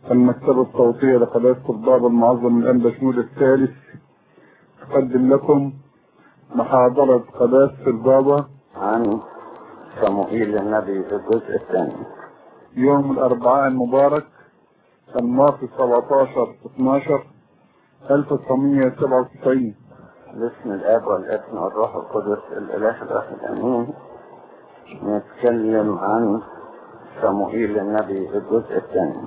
المكتبة الصوتية لقناة الباب المعظم من أنبا شمول الثالث تقدم لكم محاضرة قداسة البابا عن صموئيل النبي الجزء الثاني يوم الأربعاء المبارك الماضي 17 12 1997 باسم الاب والابن والروح القدس الاله الواحد امين نتكلم عن صموئيل النبي الجزء الثاني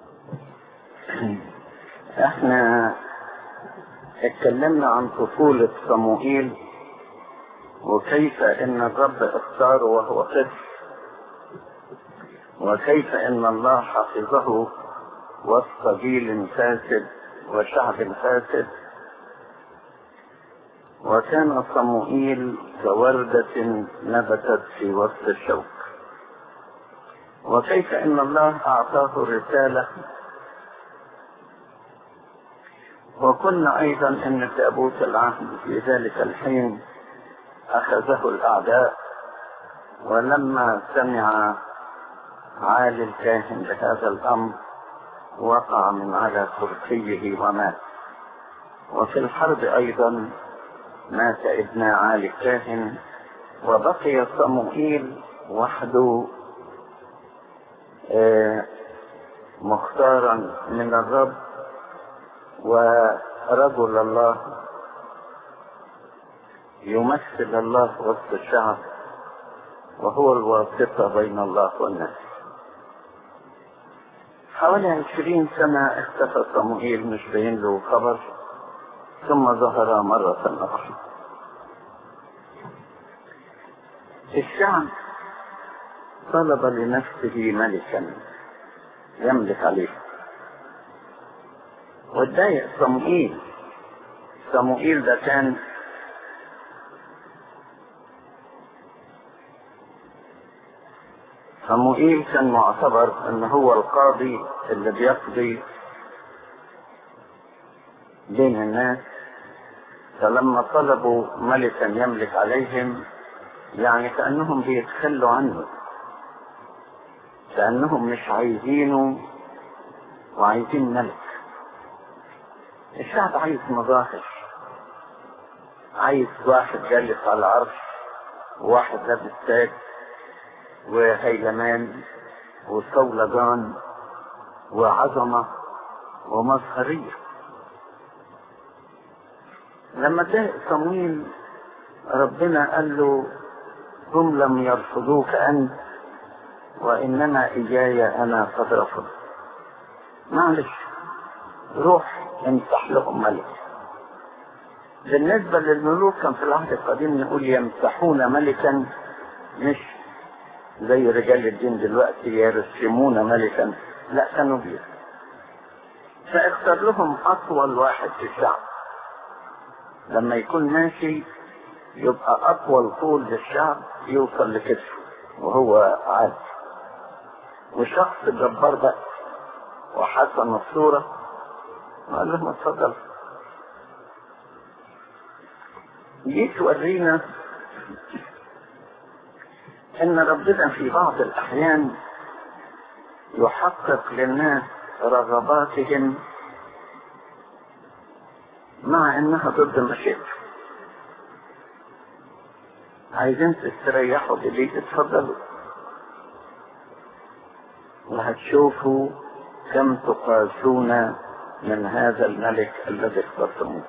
احنا اتكلمنا عن طفولة صموئيل وكيف ان الرب اختاره وهو طفل وكيف ان الله حفظه وسط جيل فاسد وشعب فاسد وكان صموئيل كوردة نبتت في وسط الشوك وكيف ان الله اعطاه رسالة وقلنا ايضا ان تابوت العهد في ذلك الحين اخذه الاعداء ولما سمع عالي الكاهن بهذا الامر وقع من على كرسيه ومات وفي الحرب ايضا مات ابن عالي الكاهن وبقي صموئيل وحده مختارا من الرب ورجل الله يمثل الله وسط الشعب وهو الواسطة بين الله والناس حوالي عشرين سنة اختفى صموئيل مش باين له خبر ثم ظهر مرة أخرى الشعب طلب لنفسه ملكا يملك عليه واتضايق صموئيل صموئيل ده كان صموئيل كان معتبر ان هو القاضي اللي بيقضي بين الناس فلما طلبوا ملكا يملك عليهم يعني كأنهم بيتخلوا عنه كأنهم مش عايزينه وعايزين ملك الشعب عايز مظاهر عايز واحد جالس على العرش وواحد لابس تاج وهيلمان وصولجان وعظمة ومظهرية لما جاء صمويل ربنا قال له هم لم يرفضوك أنت وإنما إياي أنا قد رفض معلش روح امسح لهم ملك بالنسبة للملوك كان في العهد القديم نقول يمسحون ملكا مش زي رجال الدين دلوقتي يرسمون ملكا لا كانوا بيه فاختار لهم أطول واحد في الشعب لما يكون ماشي يبقى أطول طول للشعب يوصل لكتفه وهو عاد وشخص جبار بقى وحسن الصورة قال لهم اتفضل جيت ورينا ان ربنا في بعض الاحيان يحقق للناس رغباتهم مع انها ضد مشيئته عايزين تستريحوا بليه اتفضلوا وهتشوفوا كم تقاسون من هذا الملك الذي اخترتموه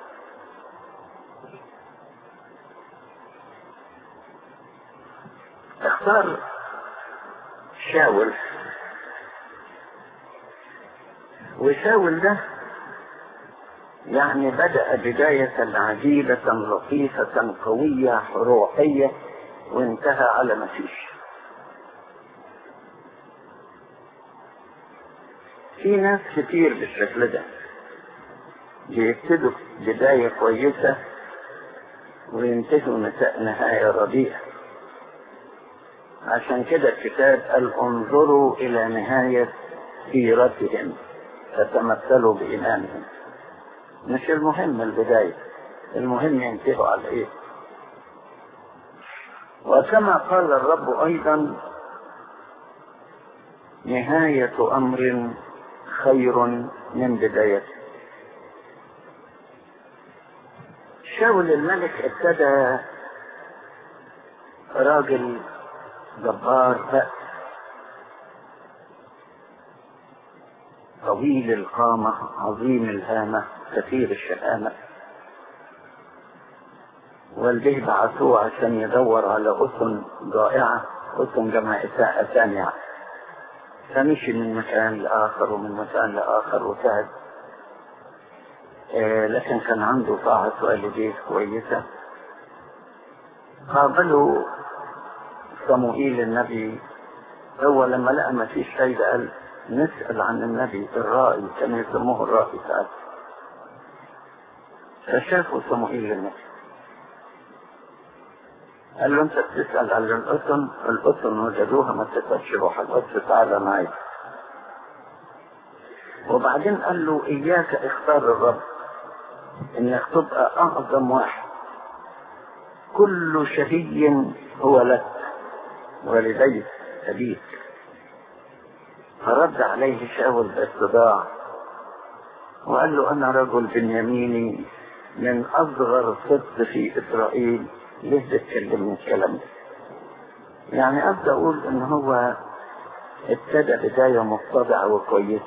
اختار شاول وشاول ده يعني بدأ بداية عجيبة لطيفة قوية روحية وانتهى على ما فيش في ناس كتير بالشكل ده بيبتدوا بداية كويسة وينتهوا نهاية رديئة عشان كده الكتاب قال انظروا إلى نهاية سيرتهم فتمثلوا بإيمانهم مش المهم البداية المهم ينتهوا على إيه وكما قال الرب أيضا نهاية أمر خير من بدايته شاول الملك ابتدى راجل جبار بأس طويل القامة عظيم الهامة كثير الشهامة والده بعثوه عشان يدور على أسن ضائعة أسن جمع أسامع فمشي من مكان لآخر ومن مكان لآخر وتعب آه لكن كان عنده طاعة والديه كويسة قابلوا صموئيل النبي هو لما لقى ما فيش فايدة قال نسأل عن النبي الرائي كانوا يسموه الرائي ساعات فشافوا صموئيل النبي قال له انت بتسأل على الأسن الأسن وجدوها ما تسألش روح القدس تعالى معي وبعدين قال له إياك اختار الرب إنك تبقى أعظم واحد كل شهي هو لك ولديك أبيك فرد عليه شاول باستضاع وقال له أنا رجل بنياميني من أصغر صدق في إسرائيل ليه بتكلمني الكلام ده؟ يعني أبدأ أقول إن هو ابتدى بداية متضعة وكويسة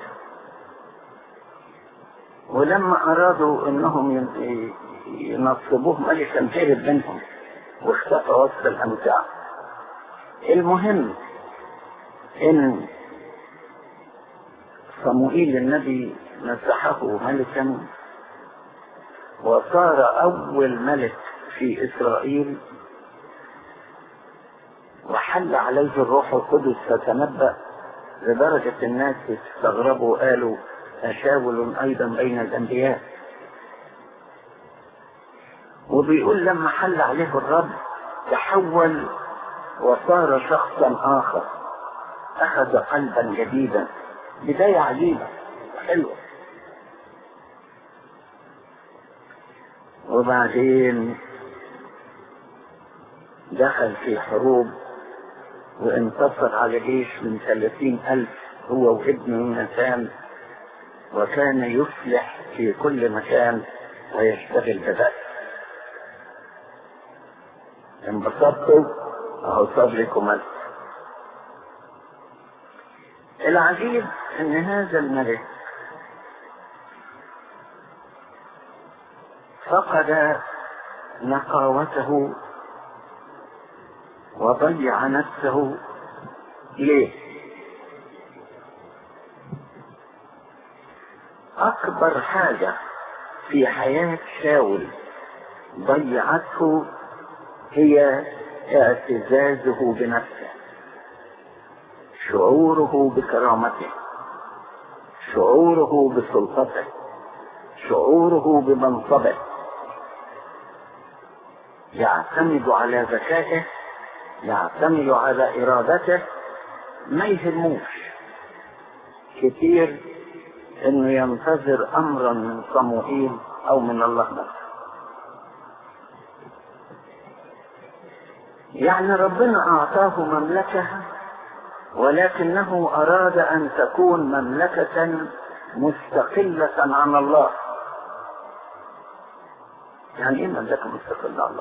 ولما أرادوا إنهم ينصبوه ملكا هرب منهم واختفى وسط الأمتاع المهم إن صموئيل النبي مسحه ملكا وصار أول ملك في إسرائيل وحل عليه الروح القدس فتنبأ لدرجة الناس استغربوا قالوا أشاول أيضا بين الأنبياء وبيقول لما حل عليه الرب تحول وصار شخصا آخر أخذ قلبا جديدا بداية عجيبة حلوة وبعدين دخل في حروب وانتصر على جيش من ثلاثين ألف هو وابنه نتان وكان يفلح في كل مكان ويشتغل بذلك انبسطتوا اهو صبركم ملك العجيب ان هذا الملك فقد نقاوته وضيع نفسه ليه اكبر حاجة في حياة شاول ضيعته هي اعتزازه بنفسه شعوره بكرامته شعوره بسلطته شعوره بمنصبه يعتمد على ذكائه يعتمد على ارادته ما يهموش كتير انه ينتظر امرا من صموئيل او من الله نفسه يعني ربنا اعطاه مملكه ولكنه اراد ان تكون مملكه مستقله عن الله يعني ايه مملكه مستقله عن الله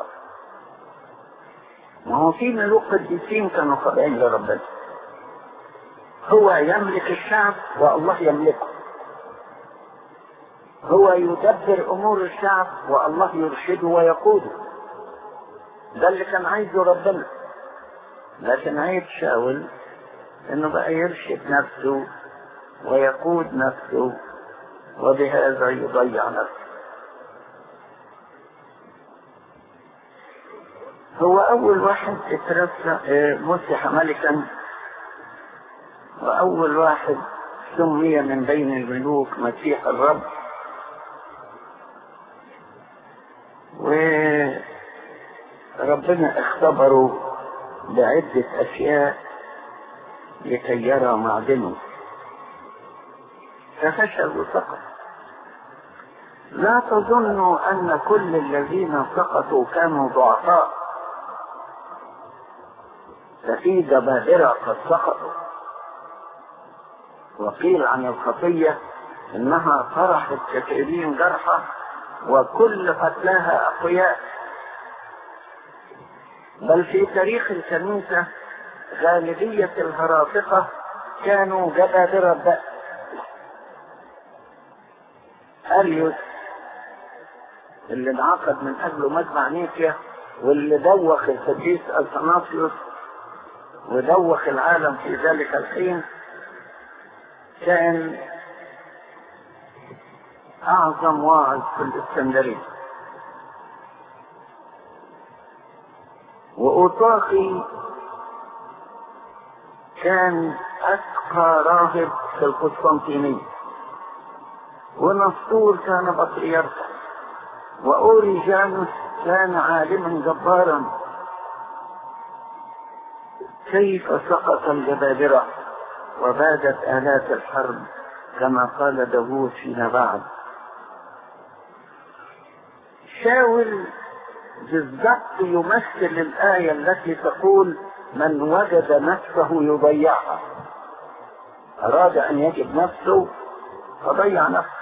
ما هو في ملوك قديسين كانوا خاضعين لربنا هو يملك الشعب والله يملكه هو يدبر امور الشعب والله يرشده ويقوده ده اللي كان عايزه ربنا لكن عيب شاول انه بقى يرشد نفسه ويقود نفسه وبهذا يضيع نفسه هو اول واحد اترسى مسح ملكا واول واحد سمي من بين الملوك مسيح الرب وربنا اختبره بعدة أشياء لكي يرى معدنه ففشل وسقط لا تظنوا أن كل الذين سقطوا كانوا ضعفاء ففي جبابرة قد سقطوا وقيل عن الخطية انها طرحت كثيرين جرحى وكل قتلاها اقوياء بل في تاريخ الكنيسة غالبية الهرافقة كانوا جبابرة بأس أريوس اللي انعقد من أجله مجمع نيكيا واللي دوخ القديس أثناسيوس ودوخ العالم في ذلك الحين كان أعظم واعظ في الإسكندرية وأوطاقي كان أتقى راهب في القسطنطينية ونسطور كان بطريركا وأوريجانوس كان عالما جبارا كيف سقط الجبابرة وبادت آلات الحرب كما قال داوود فيما بعد شاول بالضبط يمثل الآية التي تقول من وجد نفسه يضيعها أراد أن يجد نفسه فضيع نفسه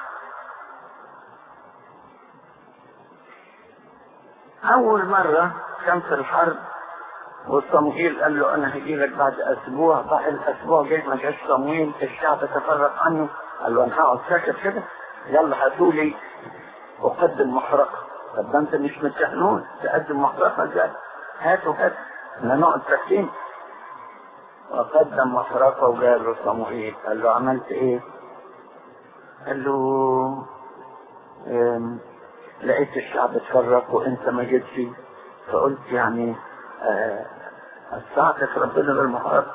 أول مرة كان في الحرب وصموئيل قال له أنا هجي لك بعد أسبوع بعد الأسبوع جه ما جاش صموئيل الشعب تفرق عنه قال له أنا هقعد ساكت كده يلا هاتوا لي أقدم محرقة طب ده أنت مش متجنون تقدم محرقة ازاي؟ هاتوا هاتوا احنا نقعد ساكتين وقدم محرقة وجاب له صموئيل قال له عملت إيه؟ قال له ام لقيت الشعب اتفرق وانت ما جيتش فقلت يعني اه استعطف ربنا بالمحرقة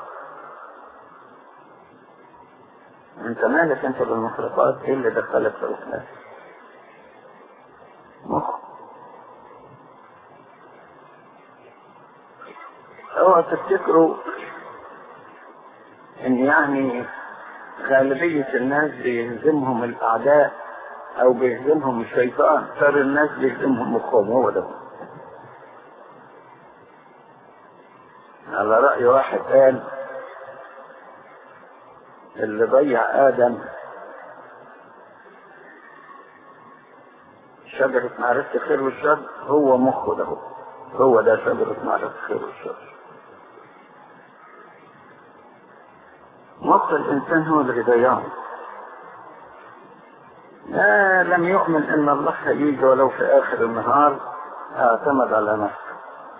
انت مالك انت بالمحرقات ايه اللي دخلك في الاسلام مخ اوعى تفتكروا ان يعني غالبية الناس بيهزمهم الاعداء او بيهزمهم الشيطان صار الناس بيهزمهم مخهم هو ده على رأي واحد قال اللي ضيع آدم شجرة معرفة الخير والشر هو مخه ده هو ده شجرة معرفة الخير والشر مخ الإنسان هو اللي بيضيعه لا لم يؤمن ان الله هيجي ولو في اخر النهار اعتمد على نفسه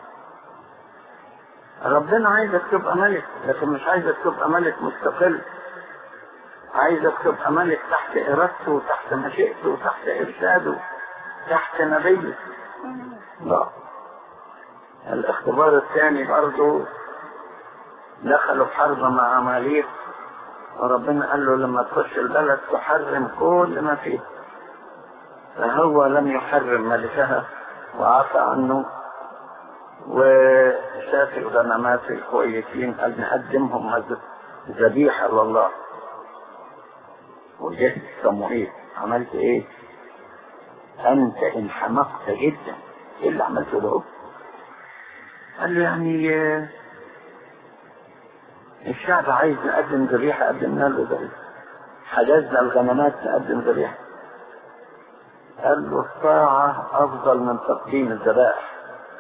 ربنا عايزك تبقى ملك لكن مش عايزك تبقى ملك مستقل عايزك تبقى ملك تحت ارادته وتحت مشيئته وتحت ارشاده تحت نبيه لا الاختبار الثاني برضه دخلوا في حرب مع عماليق وربنا قال له لما تخش البلد تحرم كل ما فيه فهو لم يحرم ملكها وعفى عنه وشاف الغنمات الكويسين قال نقدمهم ذبيحة لله وجه صموئيل عملت ايه؟ انت انحمقت جدا ايه اللي عملته ده؟ قال له يعني الشعب عايز نقدم ذبيحة قدمنا له ذبيحة حجزنا الغنمات نقدم ذبيحة قال له الطاعة أفضل من تقديم الذبائح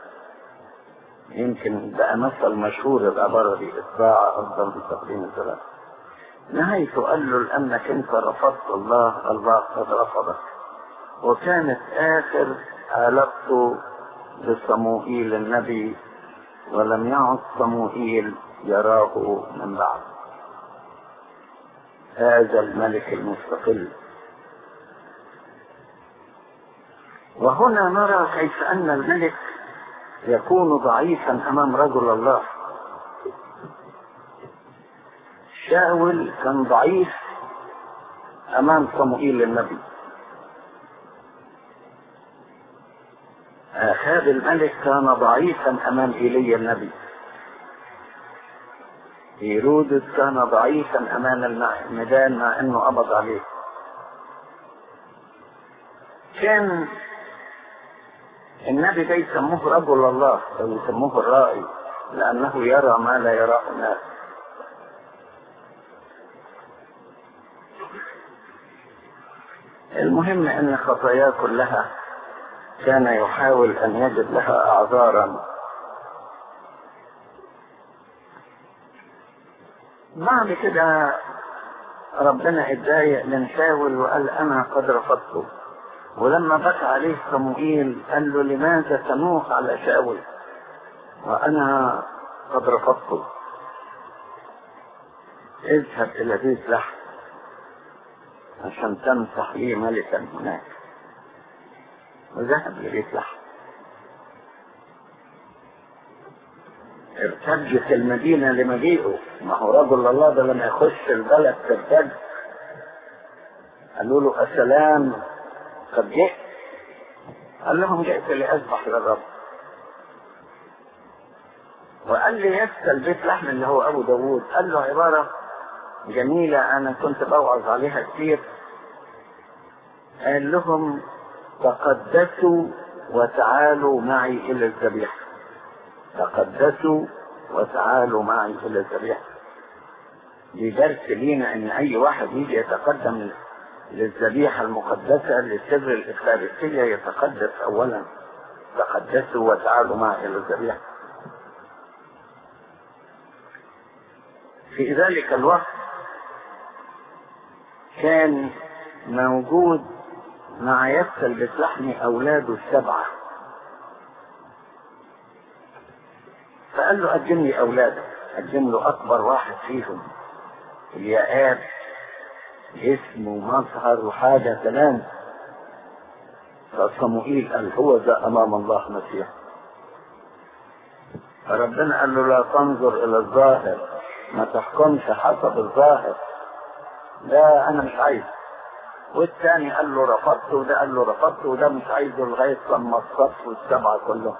يمكن بقى مثل مشهور العبارة دي الطاعة أفضل من تقديم الذبائح نهايته قال له لأنك أنت رفضت الله الله قد رفضك وكانت آخر علاقته بصموئيل النبي ولم يعد صموئيل يراه من بعد هذا الملك المستقل وهنا نرى كيف ان الملك يكون ضعيفا امام رجل الله شاول كان ضعيف امام صموئيل النبي آخاب الملك كان ضعيفا امام ايليا النبي هيرودس كان ضعيفا امام الميدان مع انه قبض عليه كان النبي ده يسموه رجل الله او يسموه الرائي لانه يرى ما لا يراه الناس المهم ان خطاياه كلها كان يحاول ان يجد لها اعذارا بعد كده ربنا اتضايق من شاول وقال انا قد رفضته ولما بكى عليه صموئيل قال له لماذا تنوح على شاول وانا قد رفضته اذهب الى بيت لحم عشان تمسح لي ملكا هناك وذهب لبيت لحم ارتجت المدينة لمجيئه ما هو رجل الله ده لما يخش البلد ترتج قالوا له السلام قد جئت قال لهم جئت لأذبح للرب وقال لي يسأل بيت لحم اللي هو أبو داوود قال له عبارة جميلة أنا كنت بوعظ عليها كتير قال لهم تقدسوا وتعالوا معي إلى الذبيحة تقدسوا وتعالوا معي إلى الذبيحة دي درس لينا إن أي واحد يجي يتقدم للذبيحة المقدسة للسر الإفخارستية يتقدس أولا تقدسوا وتعالوا معي إلى الذبيحة في ذلك الوقت كان موجود مع يسل بسلحم أولاده السبعة فقال له قدم لي أولادك قدم له أكبر واحد فيهم الياقات اسم ومظهر وحاجة تمام فصموئيل قال هو ذا أمام الله مسيح فربنا قال له لا تنظر إلى الظاهر ما تحكمش حسب الظاهر لا أنا مش عايز والثاني قال له رفضت وده قال له رفضت وده مش عايزه لغاية لما الصف والسبعة كلهم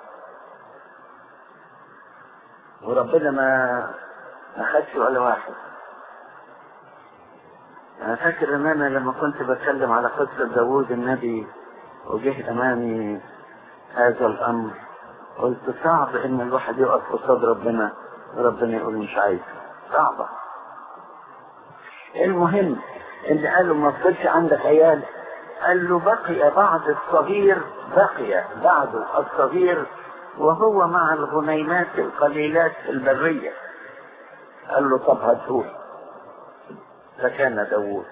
وربنا ما ما خدش ولا واحد انا فاكر ان انا لما كنت بتكلم على قصة داوود النبي وجه امامي هذا الامر قلت صعب ان الواحد يقف قصاد ربنا وربنا يقول مش عايز صعبة المهم ان قالوا ما تفضلش عندك عيال قال له بقي بعض الصغير بقي بعض الصغير وهو مع الغنيمات القليلات في البرية قال له طب هاتوه فكان داوود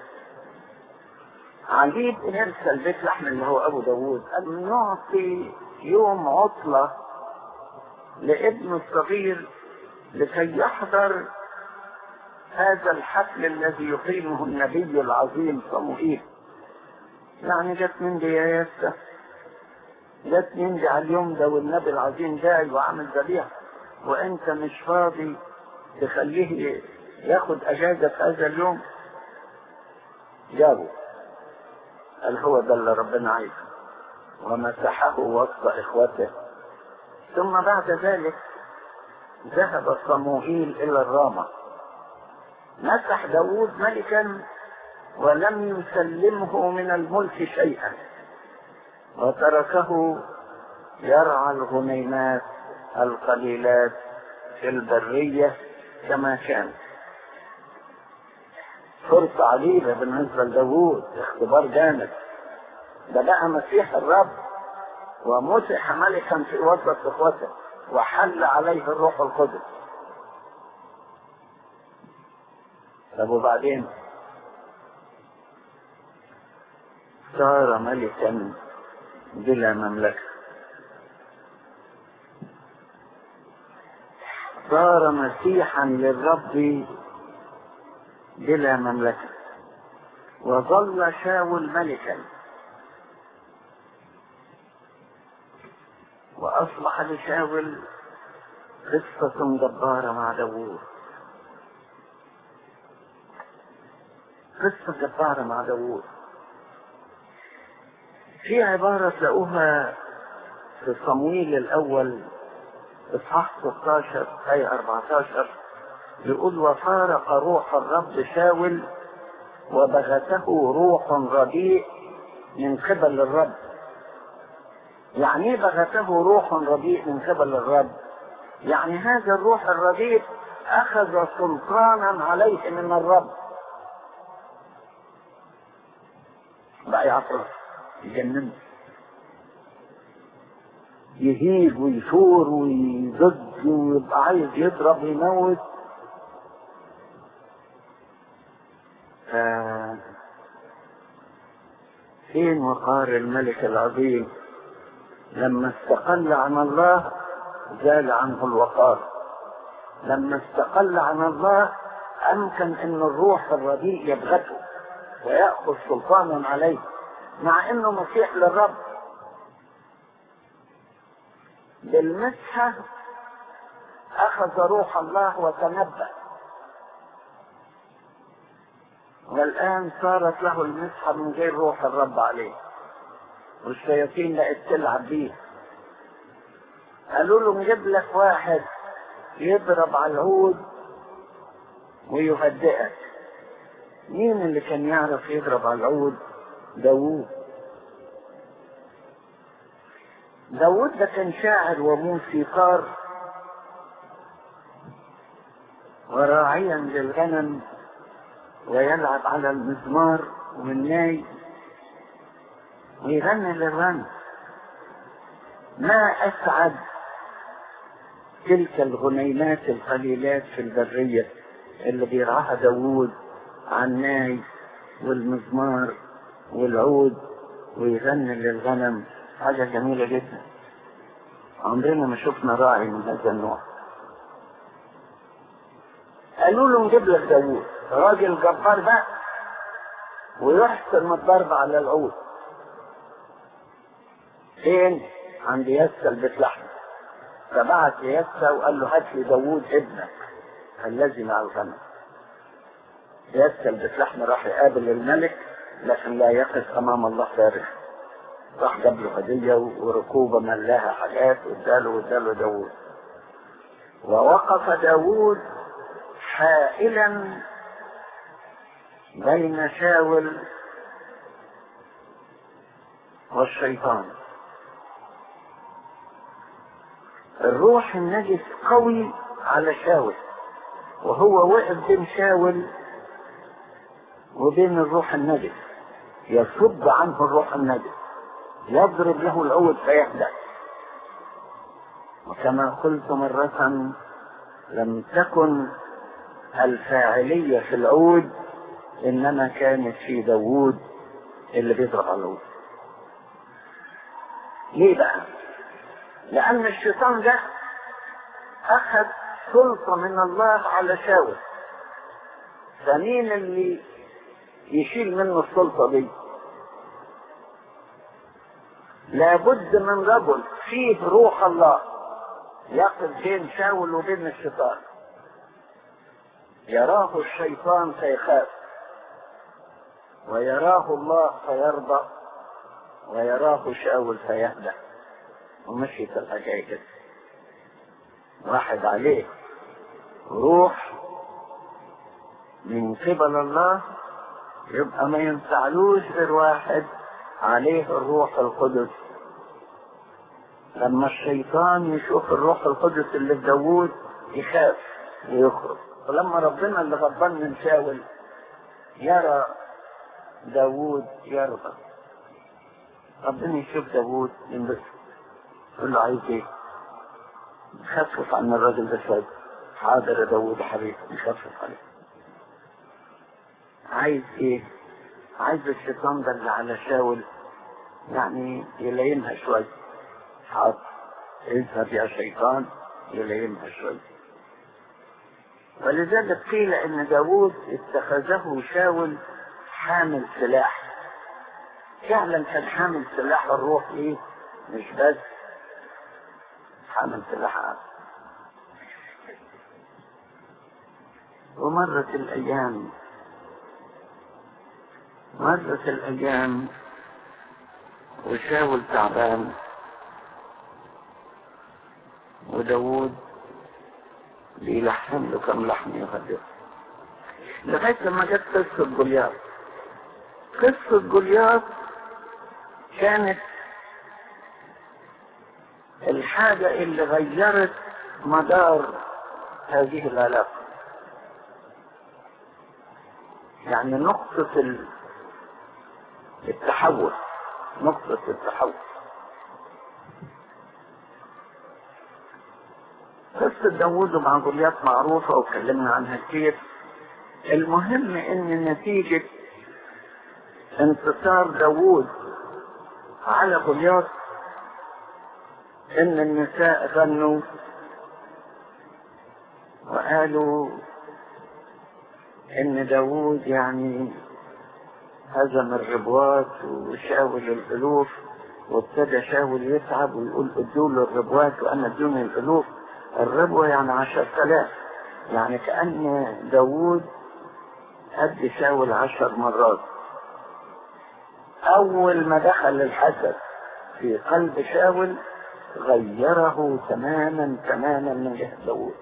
عجيب نرسل بيت لحم اللي هو ابو داوود قال نعطي يوم عطلة لابنه الصغير لكي يحضر هذا الحفل الذي يقيمه النبي العظيم صموئيل يعني جت من دي يا ياسة جت من دي على اليوم ده والنبي العظيم جاي وعامل ذبيحة وانت مش فاضي تخليه ياخد اجازة في هذا اليوم جابه قال هو ده اللي ربنا عايزه ومسحه وسط اخوته ثم بعد ذلك ذهب صموئيل الى الرامة مسح داوود ملكا ولم يسلمه من الملك شيئا وتركه يرعى الغنيمات القليلات في البرية كما كان فرصة عجيبة بالنسبة لداوود اختبار جامد ده بقى مسيح الرب ومسح ملكا في وسط اخوته وحل عليه الروح القدس طب وبعدين صار ملكا بلا مملكة صار مسيحا للرب بلا مملكة وظل شاول ملكا وأصبح لشاول قصة جبارة مع داوود قصة جبارة مع داوود في عبارة تلاقوها في صمويل الأول إصحاح 16 آية 14 يقول وفارق روح الرب شاول وبغته روح رديء من قبل الرب يعني ايه بغته روح رديء من قبل الرب يعني هذا الروح الرديء اخذ سلطانا عليه من الرب بقى يعطل يجننه يهيج ويثور ويزج ويبقى عايز يضرب ويموت ف... فين وقار الملك العظيم لما استقل عن الله زال عنه الوقار لما استقل عن الله امكن ان الروح الرديء يبغته وياخذ سلطانا عليه مع انه مسيح للرب بالمسحه اخذ روح الله وتنبأ والآن صارت له المسحة من غير روح الرب عليه والشياطين بقت تلعب بيه قالوا له نجيب لك واحد يضرب على العود ويهدئك مين اللي كان يعرف يضرب على العود داوود داوود ده كان شاعر وموسيقار وراعيا للغنم ويلعب على المزمار والناي ويغني للغنم ما أسعد تلك الغنيمات القليلات في البرية اللي بيرعاها داوود على الناي والمزمار والعود ويغني للغنم حاجة جميلة جدا عمرنا ما شفنا راعي من هذا النوع قالوا له نجيب لك داوود راجل جبار بقى ويحسن الضرب على العود فين؟ عند يسا البيت لحم فبعت ليسا وقال له هات لي داوود ابنك الذي مع الغنم يسا البيت لحم راح يقابل الملك لكن لا يقف امام الله فارغ راح جاب له هديه وركوبه ملاها حاجات واداله واداله داوود ووقف داوود حائلا بين شاول والشيطان الروح النجس قوي على شاول وهو وقف بين شاول وبين الروح النجس يصد عنه الروح النجس يضرب له العود فيهدأ وكما قلت مرة لم تكن الفاعلية في العود إنما كانت في داوود اللي بيضرب على العود ليه بقى؟ لأن الشيطان ده أخذ سلطة من الله على شاول فمين اللي يشيل منه السلطة دي؟ لابد من رجل فيه روح الله يقف بين شاول وبين الشيطان يراه الشيطان فيخاف ويراه الله فيرضى ويراه شاول فيهدأ ومشيت الحكاية كده واحد عليه روح من قبل الله يبقى ما ينفعلوش غير واحد عليه الروح القدس لما الشيطان يشوف الروح القدس اللي في داوود يخاف ويخرج ولما ربنا اللي غضبان من شاول يرى داوود يرضى ربنا يشوف داوود ينبسط يقول له عايز ايه؟ خفف عن الراجل ده شويه حاضر يا داوود حبيبي نخفف عليه عايز ايه؟ عايز الشيطان ده اللي على شاول يعني يلينها شويه حاضر اذهب يا شيطان يلينها شويه ولذلك قيل ان داوود اتخذه شاول حامل سلاح فعلا كان حامل سلاح الروح ايه مش بس حامل سلاح عام. ومرت الايام مرت الايام وشاول تعبان وداوود بيلحم له كم لحم يغدر لغاية لما جت قصة جولياث قصة جولياث كانت الحاجة اللي غيرت مدار هذه العلاقة يعني نقطة ال... التحول نقطة التحول قصة داوود مع جوليات معروفة واتكلمنا عنها كتير المهم ان نتيجة انتصار داوود على جوليات ان النساء غنوا وقالوا ان داوود يعني هزم الربوات وشاول الالوف وابتدى شاول يتعب ويقول ادوا له الربوات وانا ادوني الالوف الربوة يعني عشر آلاف يعني كأن داوود قد شاول عشر مرات أول ما دخل الحسد في قلب شاول غيره تماما تماما من جهة داوود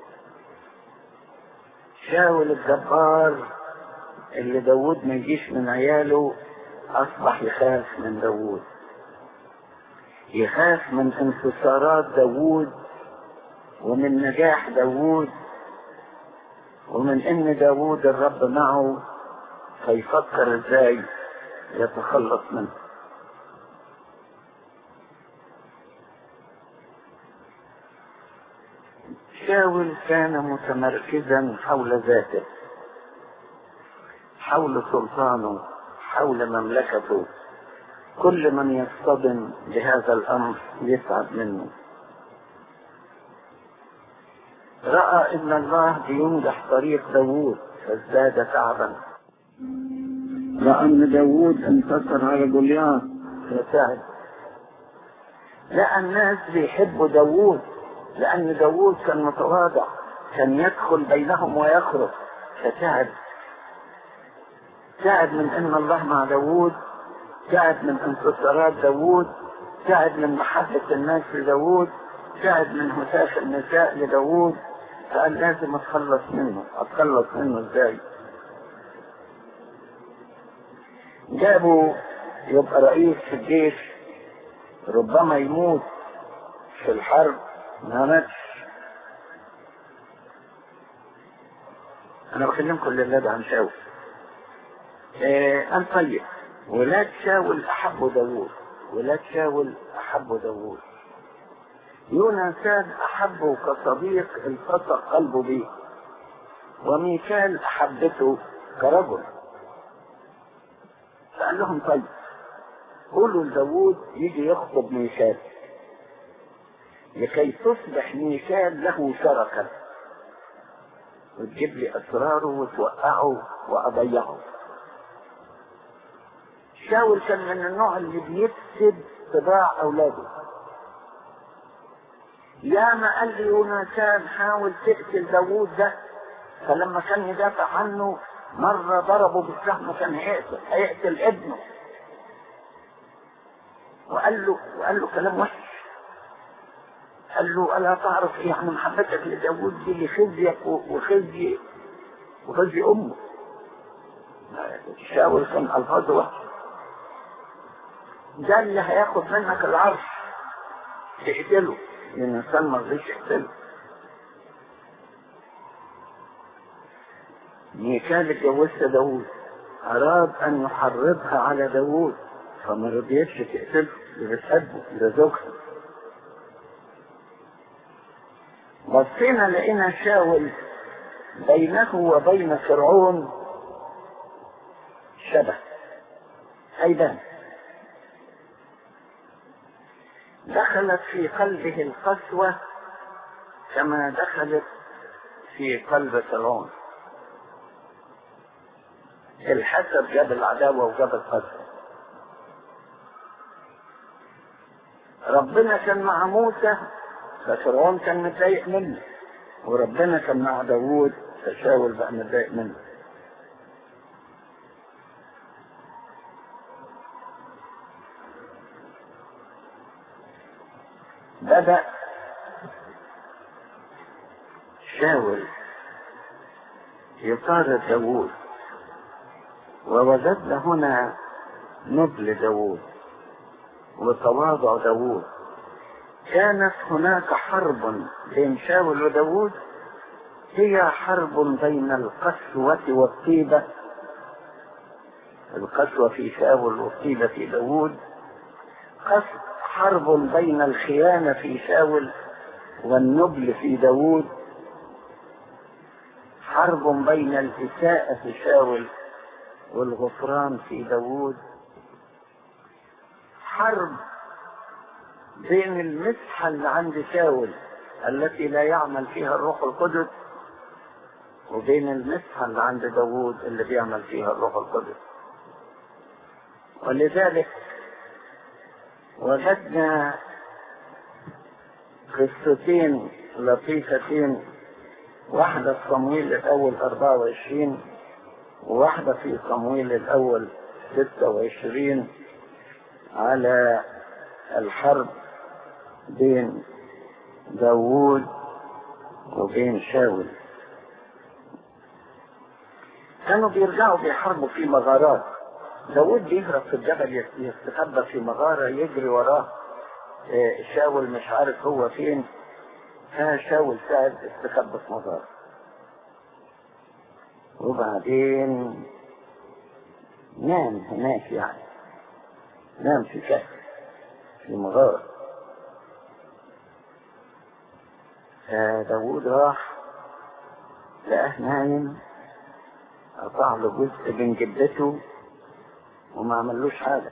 شاول الجبار اللي داوود ما يجيش من عياله أصبح يخاف من داوود يخاف من انتصارات داوود ومن نجاح داوود ومن ان داوود الرب معه فيفكر ازاي يتخلص منه شاول كان متمركزا حول ذاته حول سلطانه حول مملكته كل من يصطدم بهذا الامر يتعب منه رأى ان الله بينجح طريق داوود فازداد تعبا رأى ان داوود انتصر على جولياث فتعب لقى الناس بيحبوا داوود لان داوود كان متواضع كان يدخل بينهم ويخرج فتعب تعب من ان الله مع داوود تعب من انتصارات داوود تعب من محبة الناس لداوود تعب من هتاف النساء لداوود فقال لازم اتخلص منه اتخلص منه ازاي جابوا يبقى رئيس في الجيش ربما يموت في الحرب ما ماتش انا بكلمكم لله ده عن شاول قال طيب ولاد شاول احبوا داوود ولاد شاول احبوا داوود يونسان احبه كصديق التصق قلبه به وميكال احبته كرجل فقال لهم طيب قولوا لداوود يجي يخطب ميكال لكي تصبح ميكال له شركا وتجيب لي اسراره وتوقعه واضيعه شاول كان من النوع اللي بيفسد طباع اولاده يا ما قال لي يوناتان حاول تقتل داوود ده فلما كان يدافع عنه مرة ضربه بالسهم كان هيقتل هيقتل ابنه وقال له وقال له كلام وحش قال له ألا تعرف إيه يعني محبتك لداوود دي لخزيك وخزي وخزي أمه شاول كان ألفاظه وحش ده اللي هياخد منك العرش تقتله لأن الإنسان ما رضيش يقتله ميكال اتجوزت داوود أراد أن يحرضها على داوود فما رضيتش تقتله اللي بتحبه ده زوجها بصينا لقينا شاول بينه وبين فرعون شبه هيبان دخلت في قلبه القسوة كما دخلت في قلب فرعون الحسد جاب العداوة وجاب القسوة ربنا كان مع موسى ففرعون كان متضايق منه وربنا كان مع داوود فشاول بقى متضايق منه بدأ شاول يطارد داوود ووجدنا هنا نبل داوود وتواضع داوود كانت هناك حرب بين شاول وداوود هي حرب بين القسوة والطيبة القسوة في شاول والطيبة في داوود قصد حرب بين الخيانة في شاول والنبل في داوود حرب بين الإساءة في شاول والغفران في داوود حرب بين المسحة اللي عند شاول التي لا يعمل فيها الروح القدس وبين المسحة اللي عند داوود اللي بيعمل فيها الروح القدس ولذلك وجدنا قصتين لطيفتين واحدة في صمويل الأول 24 وواحدة في صمويل الأول 26 على الحرب بين داوود وبين شاول كانوا بيرجعوا بيحاربوا في مغارات داود بيهرب في الجبل يستخبى في مغارة يجري وراه شاول مش عارف هو فين فشاول ساعد استخبى في مغارة وبعدين نام هناك يعني نام في كهف في مغارة فداود راح لقاه نايم قطع له جزء من جبته وما عملوش حاجة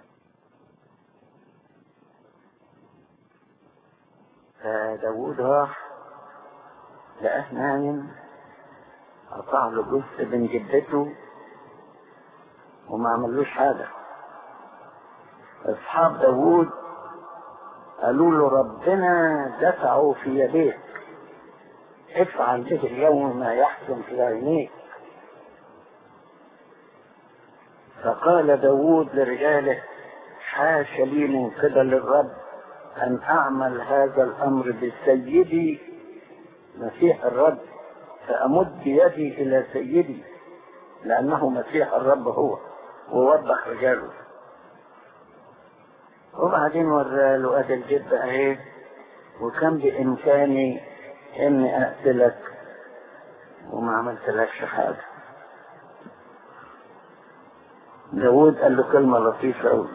فداود راح لقاه نايم قطع له جزء من جبته وما عملوش حاجة أصحاب داود قالوا له ربنا دفعوا في يديك افعل به اليوم ما يحسن في عينيك فقال داود لرجاله حاش لي من قبل الرب أن أعمل هذا الأمر بسيدي مسيح الرب فأمد يدي إلى سيدي لأنه مسيح الرب هو ووضح رجاله وبعدين وراله أدي الجد أهي وكان بإمكاني إني أقتلك وما عملت لكش حاجة داود قال له كلمة لطيفة أوي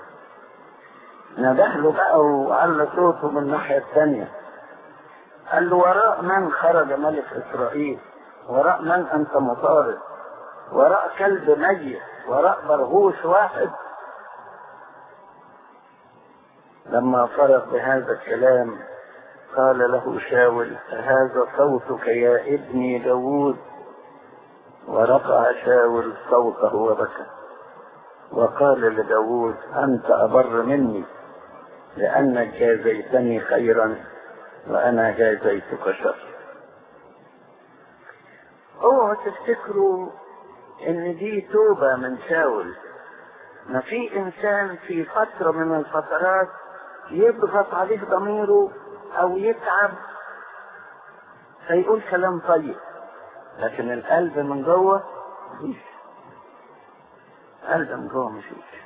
نده له بقى وعلى صوته من الناحية الثانية قال له وراء من خرج ملك إسرائيل وراء من أنت مطارد وراء كلب ميت وراء برغوث واحد لما فرغ بهذا الكلام قال له شاول هذا صوتك يا ابني داود ورفع شاول صوته وبكى وقال لداود أنت أبر مني لأنك جازيتني خيرا وأنا جازيتك شر اوعوا تفتكروا ان دي توبة من شاول ما في انسان في فترة من الفترات يضغط عليه ضميره او يتعب فيقول كلام طيب لكن القلب من جوه مفيش قلب من جوه مفيش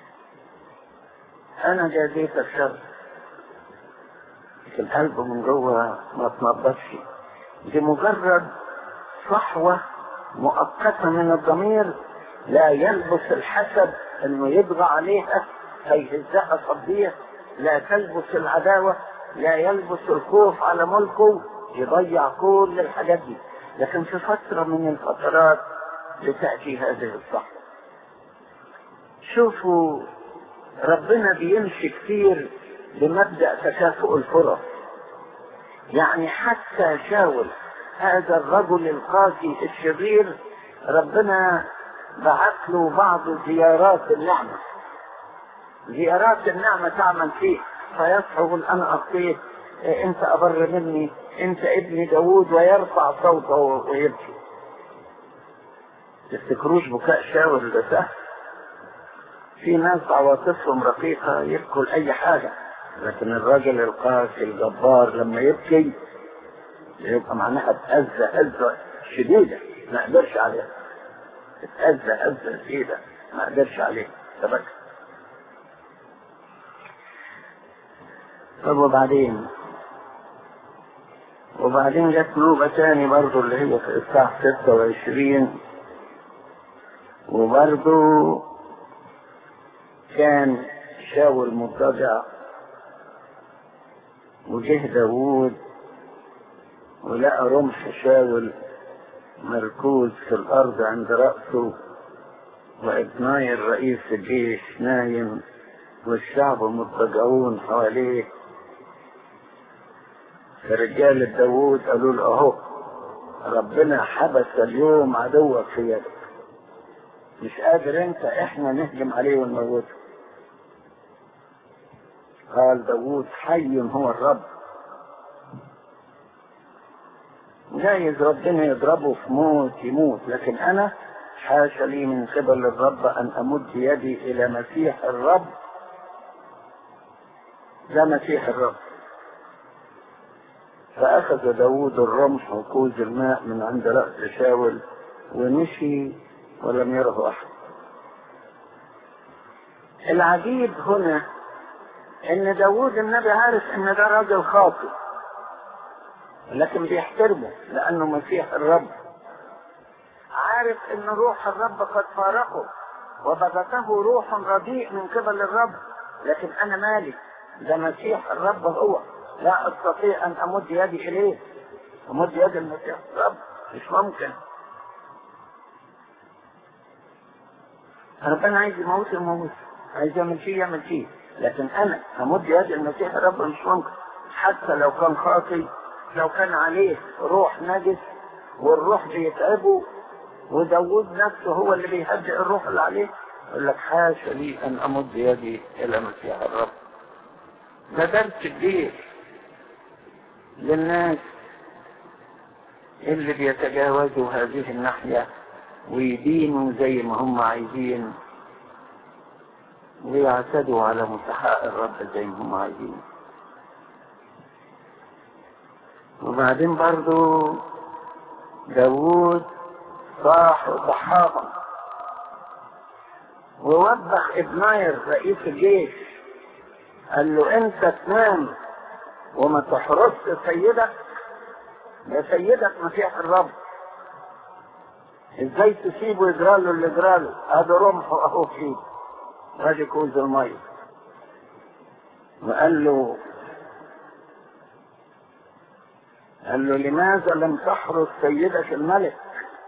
انا جازيتك شر لكن القلب من جوه ما تنضفش دي مجرد صحوة مؤقتة من الضمير لا يلبس الحسد انه يبغى عليها فيهزها صبيه لا تلبس العداوة لا يلبس الخوف على ملكه يضيع كل الحاجات دي لكن في فترة من الفترات بتأتي هذه الصحوة شوفوا ربنا بيمشي كتير بمبدأ تكافؤ الفرص يعني حتى شاول هذا الرجل القاسي الشرير ربنا بعث له بعض زيارات النعمة زيارات النعمة تعمل فيه فيصحب أنا أخطيت أنت أبر مني أنت ابن داوود ويرفع صوته ويبكي تفتكروش بكاء شاول ده سهل في ناس عواطفهم رقيقة يبكوا لأي حاجة لكن الرجل القاسي الجبار لما يبكي يبقى معناها اتأذى أذى شديدة ما قدرش عليها اتأذى أذى شديدة ما قدرش عليها تبكى طب وبعدين وبعدين جت نوبة تاني برضو اللي هي في الساعة ستة وعشرين وبرضو كان شاول مضطجع وجه داوود ولقى رمح شاول مركوز في الأرض عند رأسه وابناي الرئيس الجيش نايم والشعب مضطجعون حواليه فرجال داوود قالوا له اهو ربنا حبس اليوم عدوك في يدك مش قادر انت احنا نهجم عليه ونموته قال داوود حي هو الرب جايز ربنا يضربه في موت يموت لكن انا حاشا لي من قبل الرب ان امد يدي الى مسيح الرب ده مسيح الرب فاخذ داود الرمح وكوز الماء من عند رأس شاول ومشي ولم يره احد العجيب هنا ان داود النبي عارف ان ده راجل خاطئ لكن بيحترمه لانه مسيح الرب عارف ان روح الرب قد فارقه وبغته روح رديء من قبل الرب لكن انا مالي ده مسيح الرب هو لا استطيع ان امد يدي اليه امد يد المسيح الرب مش ممكن ربنا عايز يموت يموت عايز يعمل فيه يعمل فيه لكن انا امد يد المسيح الرب مش ممكن حتى لو كان خاطي لو كان عليه روح نجس والروح بيتعبه وداود نفسه هو اللي بيهدئ الروح اللي عليه يقول لك حاشا لي ان امد يدي الى مسيح الرب ده درس كبير للناس اللي بيتجاوزوا هذه الناحية ويدينوا زي ما هم عايزين ويعتدوا على مسحاء الرب زي ما هم عايزين وبعدين برضو داوود صاح صحابا ووبخ ابناير رئيس الجيش قال له انت تنام وما تحرسش سيدك ده سيدك مسيح الرب ازاي تسيبه يجرى له اللي جرى له هذا رمحه اهو في ايده ادي كوز الميه وقال له قال له لماذا لم تحرس سيدك الملك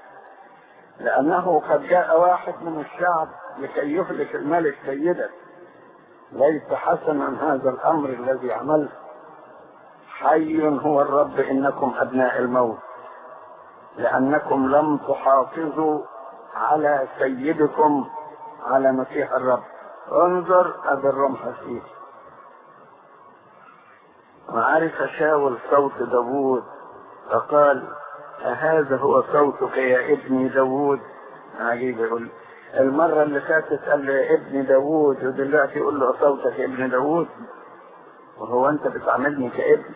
لأنه قد جاء واحد من الشعب لكي يهلك الملك سيدك ليس حسنا هذا الأمر الذي عملت حي هو الرب إنكم أبناء الموت لأنكم لم تحافظوا على سيدكم على مسيح الرب انظر أبي الرمح فيه وعرف شاول صوت داوود فقال أهذا هو صوتك يا ابني داوود عجيب يقول المرة اللي فاتت قال لي ابني داوود ودلوقتي يقول له صوتك يا ابن داوود وهو انت بتعاملني كابن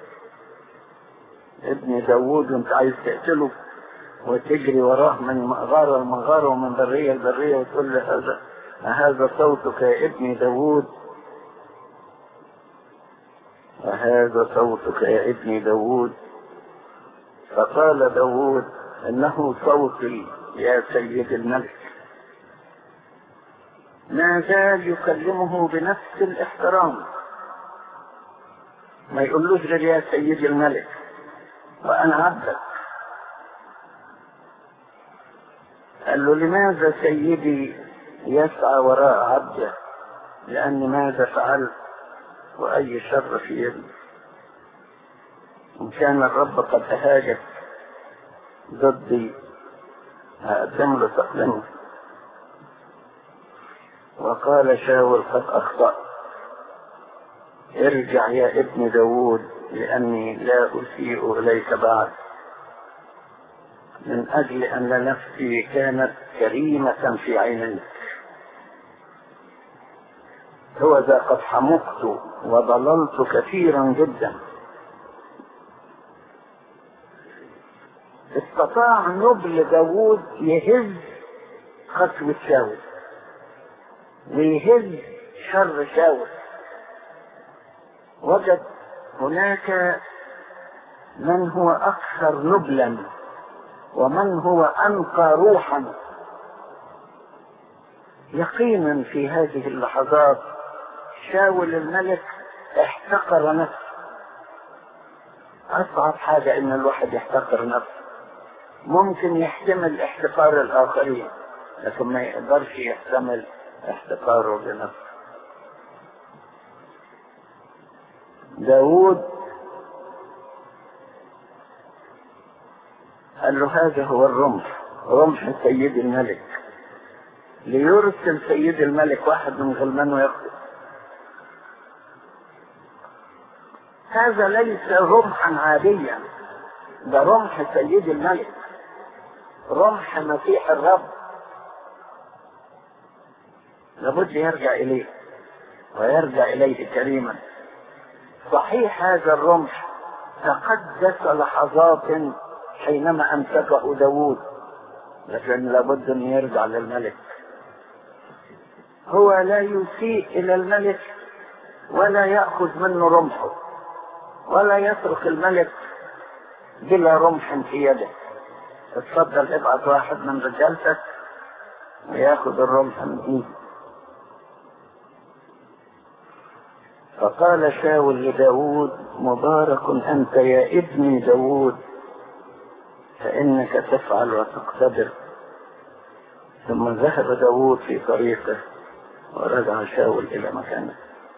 ابن داوود وانت عايز تقتله وتجري وراه من مغارة لمغارة ومن برية لبرية وتقول له هذا هذا صوتك يا ابني داوود وهذا صوتك يا ابني داوود فقال داوود انه صوتي يا سيد الملك ما زال يكلمه بنفس الاحترام ما يقولوش غير يا سيد الملك وانا عبدك قال له لماذا سيدي يسعى وراء عبده لأن ماذا فعلت وأي شر في يدي إن كان الرب قد أهاجت ضدي هأقدم له تقدمه وقال شاول قد أخطأت ارجع يا ابن داود لأني لا أسيء إليك بعد من أجل أن نفسي كانت كريمة في عينيك هو ذا قد حمقت وضللت كثيرا جدا استطاع نبل داوود يهز خطوة شاول ويهز شر شاول وجد هناك من هو أكثر نبلا ومن هو أنقى روحا يقينا في هذه اللحظات شاول الملك احتقر نفسه أصعب حاجة إن الواحد يحتقر نفسه ممكن يحتمل احتقار الآخرين لكن ما يقدرش يحتمل احتقاره لنفسه داود قال له هذا هو الرمح رمح سيد الملك ليرسل سيد الملك واحد من غلمانه يقتل هذا ليس رمحا عاديا ده رمح سيد الملك رمح مسيح الرب لابد يرجع اليه ويرجع اليه كريما صحيح هذا الرمح تقدس لحظات حينما امسكه داوود لكن لابد ان يرجع للملك هو لا يسيء الى الملك ولا ياخذ منه رمحه ولا يترك الملك بلا رمح في يده اتفضل ابعت واحد من رجالتك وياخذ الرمح من ايده فقال شاول لداود مبارك أنت يا ابني داود فإنك تفعل وتقتدر ثم ذهب داود في طريقه ورجع شاول إلى مكانه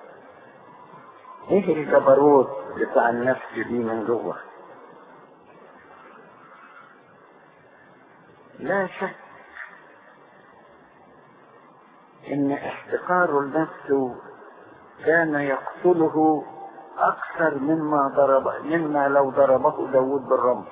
ايه الجبروت بتاع النفس دي من جوه لا شك ان احتقار النفس كان يقتله أكثر مما ضرب مما لو ضربه داود بالرمح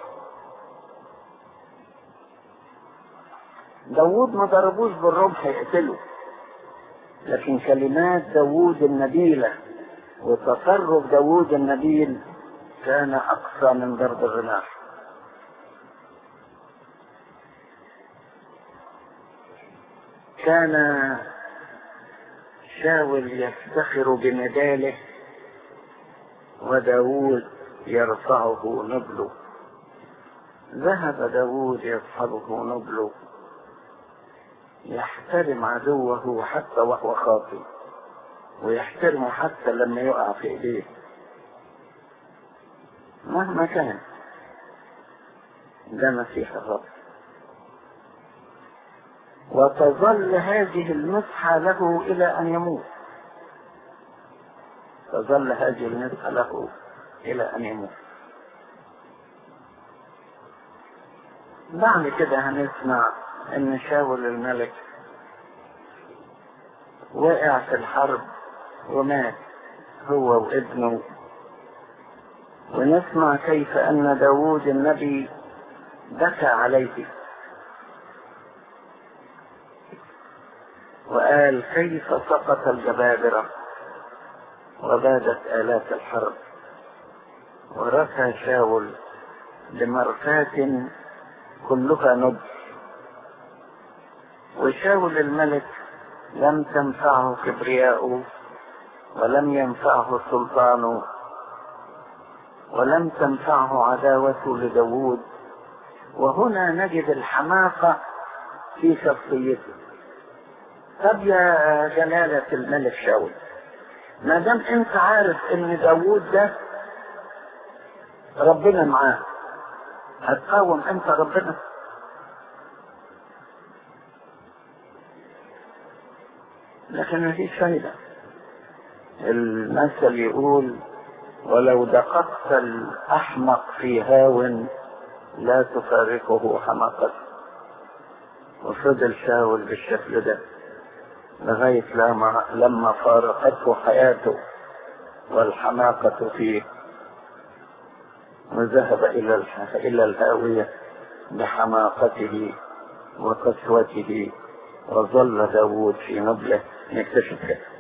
داود ما ضربوش بالرمح يقتله لكن كلمات داود النبيلة وتصرف داود النبيل كان أقصى من ضرب الرماح كان شاول يفتخر بنباله وداود يرفعه نبله ذهب داود يصحبه نبله يحترم عدوه حتى وهو خاطئ ويحترمه حتى لما يقع في ايديه مهما كان ده مسيح الرب وتظل هذه المسحة له إلى أن يموت تظل هذه المسحة له إلى أن يموت بعد كده هنسمع ان شاول الملك وقع في الحرب ومات هو وابنه ونسمع كيف ان داوود النبي بكى عليه وقال كيف سقط الجبابرة وبادت آلات الحرب ورثى شاول بمركات كلها نضج وشاول الملك لم تنفعه كبرياءه ولم ينفعه سلطانه ولم تنفعه عداوته لداود وهنا نجد الحماقة في شخصيته طب يا جلالة الملك شاول ما دام انت عارف ان داوود ده ربنا معاه هتقاوم انت ربنا لكن مفيش فايدة المثل يقول ولو دققت الأحمق في هاو لا تفارقه حماقته وفضل شاول بالشكل ده لغاية لما, لما فارقته حياته والحماقة فيه وذهب إلى إلى الهاوية بحماقته وقسوته وظل داود في نبله نكتشف كده